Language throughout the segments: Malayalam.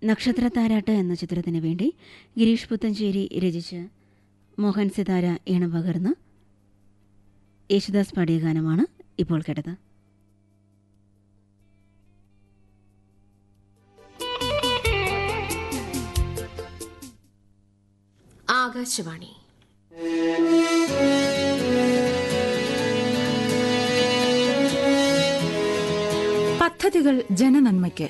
നക്ഷത്രത്താരാട്ട് എന്ന ചിത്രത്തിന് വേണ്ടി ഗിരീഷ് പുത്തഞ്ചേരി രചിച്ച് മോഹൻ സിതാര ഈണം പകർന്ന് യേശുദാസ് പാടിയ ഗാനമാണ് ഇപ്പോൾ കേട്ടത് ആകാശവാണി പദ്ധതികൾ ജനനന്മയ്ക്ക്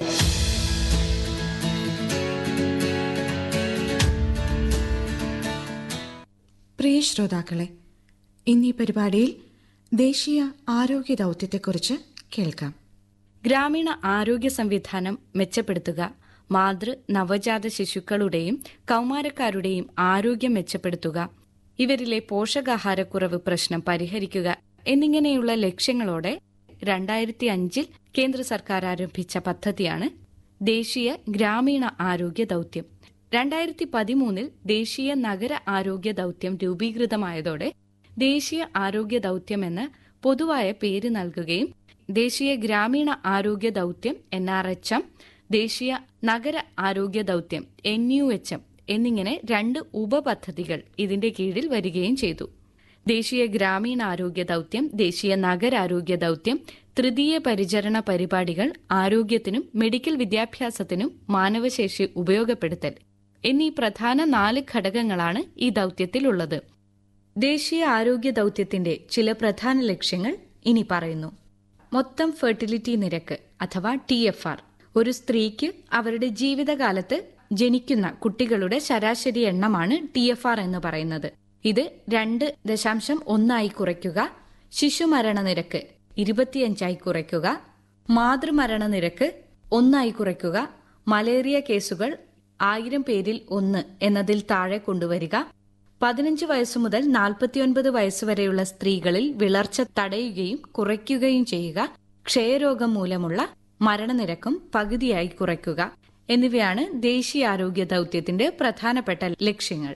പ്രിയ ശ്രോതാക്കളെ ഇന്നീ പരിപാടിയിൽ ദേശീയ ആരോഗ്യ ദൗത്യത്തെക്കുറിച്ച് കേൾക്കാം ഗ്രാമീണ ആരോഗ്യ സംവിധാനം മെച്ചപ്പെടുത്തുക മാതൃ നവജാത ശിശുക്കളുടെയും കൗമാരക്കാരുടെയും ആരോഗ്യം മെച്ചപ്പെടുത്തുക ഇവരിലെ പോഷകാഹാരക്കുറവ് പ്രശ്നം പരിഹരിക്കുക എന്നിങ്ങനെയുള്ള ലക്ഷ്യങ്ങളോടെ രണ്ടായിരത്തി അഞ്ചിൽ കേന്ദ്ര സർക്കാർ ആരംഭിച്ച പദ്ധതിയാണ് ദേശീയ ഗ്രാമീണ ആരോഗ്യ ദൗത്യം രണ്ടായിരത്തി പതിമൂന്നിൽ ദേശീയ നഗര ആരോഗ്യ ദൗത്യം രൂപീകൃതമായതോടെ ദേശീയ ആരോഗ്യ ദൗത്യം എന്ന് പൊതുവായ പേര് നൽകുകയും ദേശീയ ഗ്രാമീണ ആരോഗ്യ ദൗത്യം എൻ ആർ എച്ച് എം ദേശീയ നഗര ആരോഗ്യ ദൗത്യം എൻ യു എച്ച് എം എന്നിങ്ങനെ രണ്ട് ഉപപദ്ധതികൾ ഇതിന്റെ കീഴിൽ വരികയും ചെയ്തു ദേശീയ ഗ്രാമീണ ആരോഗ്യ ദൗത്യം ദേശീയ നഗരാരോഗ്യ ദൗത്യം തൃതീയ പരിചരണ പരിപാടികൾ ആരോഗ്യത്തിനും മെഡിക്കൽ വിദ്യാഭ്യാസത്തിനും മാനവശേഷി ഉപയോഗപ്പെടുത്തൽ എന്നീ പ്രധാന നാല് ഘടകങ്ങളാണ് ഈ ദൗത്യത്തിലുള്ളത് ദേശീയ ആരോഗ്യ ദൗത്യത്തിന്റെ ചില പ്രധാന ലക്ഷ്യങ്ങൾ ഇനി പറയുന്നു മൊത്തം ഫെർട്ടിലിറ്റി നിരക്ക് അഥവാ ടി എഫ് ആർ ഒരു സ്ത്രീക്ക് അവരുടെ ജീവിതകാലത്ത് ജനിക്കുന്ന കുട്ടികളുടെ ശരാശരി എണ്ണമാണ് ടി എഫ് ആർ എന്ന് പറയുന്നത് ഇത് രണ്ട് ദശാംശം ഒന്നായി കുറയ്ക്കുക ശിശുമരണ നിരക്ക് ഇരുപത്തിയഞ്ചായി കുറയ്ക്കുക മാതൃമരണ നിരക്ക് ഒന്നായി കുറയ്ക്കുക മലേറിയ കേസുകൾ ആയിരം പേരിൽ ഒന്ന് എന്നതിൽ താഴെ കൊണ്ടുവരിക പതിനഞ്ച് വയസ്സു മുതൽ നാൽപ്പത്തിയൊൻപത് വയസ്സുവരെയുള്ള സ്ത്രീകളിൽ വിളർച്ച തടയുകയും കുറയ്ക്കുകയും ചെയ്യുക ക്ഷയരോഗം മൂലമുള്ള മരണനിരക്കും പകുതിയായി കുറയ്ക്കുക എന്നിവയാണ് ദേശീയ ആരോഗ്യ ദൗത്യത്തിന്റെ പ്രധാനപ്പെട്ട ലക്ഷ്യങ്ങൾ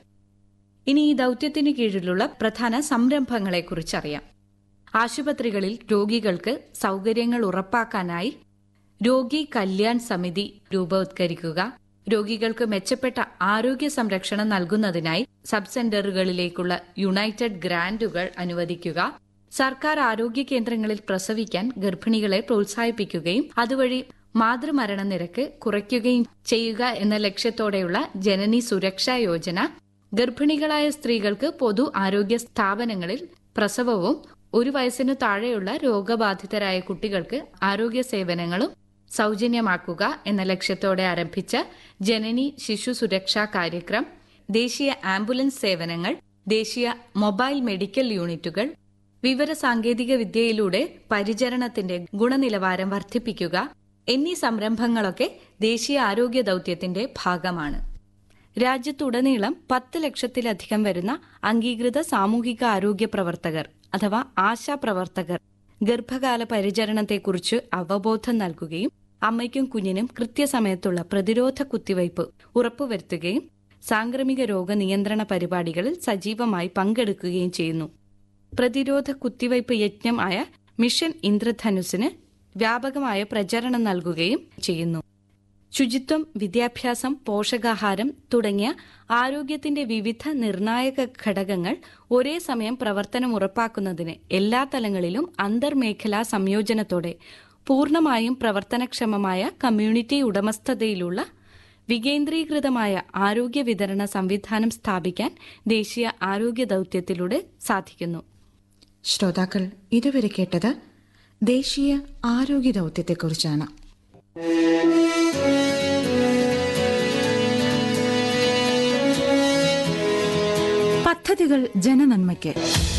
ഇനി ഈ ദൗത്യത്തിന് കീഴിലുള്ള പ്രധാന സംരംഭങ്ങളെക്കുറിച്ചറിയാം ആശുപത്രികളിൽ രോഗികൾക്ക് സൗകര്യങ്ങൾ ഉറപ്പാക്കാനായി രോഗി കല്യാൺ സമിതി രൂപവത്കരിക്കുക രോഗികൾക്ക് മെച്ചപ്പെട്ട ആരോഗ്യ സംരക്ഷണം നൽകുന്നതിനായി സബ് സെന്ററുകളിലേക്കുള്ള യുണൈറ്റഡ് ഗ്രാന്റുകൾ അനുവദിക്കുക സർക്കാർ ആരോഗ്യ കേന്ദ്രങ്ങളിൽ പ്രസവിക്കാൻ ഗർഭിണികളെ പ്രോത്സാഹിപ്പിക്കുകയും അതുവഴി മാതൃമരണ നിരക്ക് കുറയ്ക്കുകയും ചെയ്യുക എന്ന ലക്ഷ്യത്തോടെയുള്ള ജനനി സുരക്ഷാ യോജന ഗർഭിണികളായ സ്ത്രീകൾക്ക് പൊതു ആരോഗ്യ സ്ഥാപനങ്ങളിൽ പ്രസവവും ഒരു വയസ്സിനു താഴെയുള്ള രോഗബാധിതരായ കുട്ടികൾക്ക് ആരോഗ്യ സേവനങ്ങളും സൗജന്യമാക്കുക എന്ന ലക്ഷ്യത്തോടെ ആരംഭിച്ച ജനനി ശിശു സുരക്ഷാ കാര്യക്രം ദേശീയ ആംബുലൻസ് സേവനങ്ങൾ ദേശീയ മൊബൈൽ മെഡിക്കൽ യൂണിറ്റുകൾ വിവര സാങ്കേതിക വിദ്യയിലൂടെ പരിചരണത്തിന്റെ ഗുണനിലവാരം വർദ്ധിപ്പിക്കുക എന്നീ സംരംഭങ്ങളൊക്കെ ദേശീയ ആരോഗ്യ ദൗത്യത്തിന്റെ ഭാഗമാണ് രാജ്യത്തുടനീളം പത്ത് ലക്ഷത്തിലധികം വരുന്ന അംഗീകൃത സാമൂഹിക ആരോഗ്യ പ്രവർത്തകർ അഥവാ ആശാ പ്രവർത്തകർ ഗർഭകാല പരിചരണത്തെക്കുറിച്ച് അവബോധം നൽകുകയും അമ്മയ്ക്കും കുഞ്ഞിനും കൃത്യസമയത്തുള്ള പ്രതിരോധ കുത്തിവയ്പ് ഉറപ്പുവരുത്തുകയും സാംക്രമിക രോഗ നിയന്ത്രണ പരിപാടികളിൽ സജീവമായി പങ്കെടുക്കുകയും ചെയ്യുന്നു പ്രതിരോധ കുത്തിവയ്പ് യജ്ഞം ആയ മിഷൻ ഇന്ദ്രധനുസിന് വ്യാപകമായ പ്രചരണം നൽകുകയും ചെയ്യുന്നു ശുചിത്വം വിദ്യാഭ്യാസം പോഷകാഹാരം തുടങ്ങിയ ആരോഗ്യത്തിന്റെ വിവിധ നിർണായക ഘടകങ്ങൾ ഒരേ സമയം പ്രവർത്തനം ഉറപ്പാക്കുന്നതിന് എല്ലാ തലങ്ങളിലും അന്തർമേഖലാ സംയോജനത്തോടെ പൂർണ്ണമായും പ്രവർത്തനക്ഷമമായ കമ്മ്യൂണിറ്റി ഉടമസ്ഥതയിലുള്ള വികേന്ദ്രീകൃതമായ ആരോഗ്യ വിതരണ സംവിധാനം സ്ഥാപിക്കാൻ ദേശീയ ആരോഗ്യ ദൗത്യത്തിലൂടെ സാധിക്കുന്നു ശ്രോതാക്കൾ ഇതുവരെ കേട്ടത് ദേശീയ ആരോഗ്യ ദൗത്യത്തെക്കുറിച്ചാണ് പദ്ധതികൾ ജനനന്മയ്ക്ക്